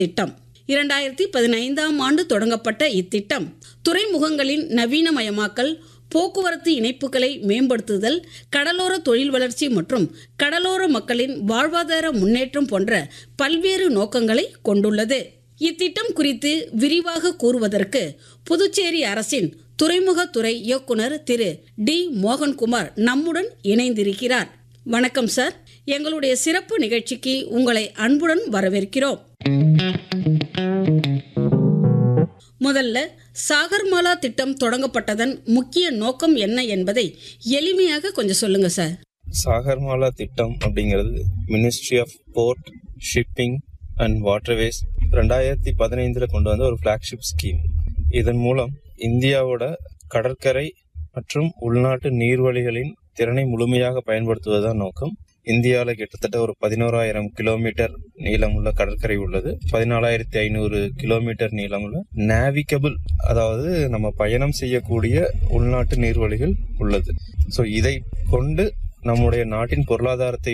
திட்டம் இரண்டாயிரத்தி பதினைந்தாம் ஆண்டு தொடங்கப்பட்ட இத்திட்டம் துறைமுகங்களின் நவீனமயமாக்கல் போக்குவரத்து இணைப்புகளை மேம்படுத்துதல் கடலோர தொழில் வளர்ச்சி மற்றும் கடலோர மக்களின் வாழ்வாதார முன்னேற்றம் போன்ற பல்வேறு நோக்கங்களை கொண்டுள்ளது இத்திட்டம் குறித்து விரிவாக கூறுவதற்கு புதுச்சேரி அரசின் துறைமுகத்துறை இயக்குனர் திரு டி மோகன்குமார் நம்முடன் இணைந்திருக்கிறார் வணக்கம் சார் எங்களுடைய சிறப்பு நிகழ்ச்சிக்கு உங்களை அன்புடன் வரவேற்கிறோம் முதல்ல சாகர்மாலா திட்டம் தொடங்கப்பட்டதன் முக்கிய நோக்கம் என்ன என்பதை எளிமையாக கொஞ்சம் சொல்லுங்க சார் சாகர்மாலா திட்டம் அப்படிங்கிறது ministry of port shipping and waterways ரெண்டாயிரத்தி பதினைந்துல கொண்டு வந்த ஒரு ஃபிளாக்ஷிப் ஸ்கீம் இதன் மூலம் இந்தியாவோட கடற்கரை மற்றும் உள்நாட்டு நீர்வழிகளின் திறனை முழுமையாக பயன்படுத்துவதுதான் நோக்கம் இந்தியாவில் கிட்டத்தட்ட ஒரு பதினோராயிரம் கிலோமீட்டர் நீளமுள்ள கடற்கரை உள்ளது பதினாலாயிரத்தி ஐநூறு கிலோமீட்டர் நீளமுள்ள நேவிகபிள் அதாவது நம்ம பயணம் செய்யக்கூடிய உள்நாட்டு நீர்வழிகள் உள்ளது ஸோ இதை கொண்டு நம்முடைய நாட்டின் பொருளாதாரத்தை